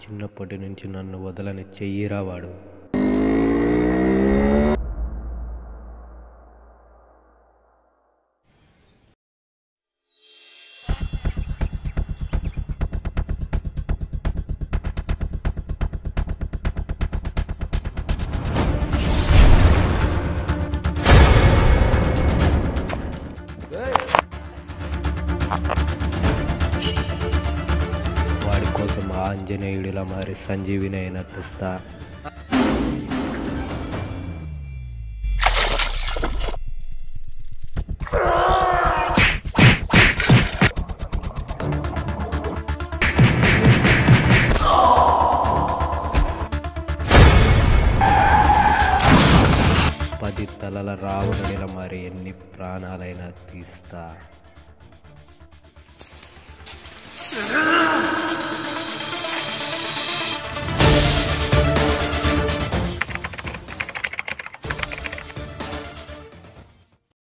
చిన్నప్పటి నుంచి నన్ను వదలని చెయ్యిరా వాడు వాడి కోసం ఆంజనేయుడిలా మారి సంజీవిని అయినట్టిస్తా పది తలల రావణుడిలా మారి ఎన్ని ప్రాణాలైనా తీస్తా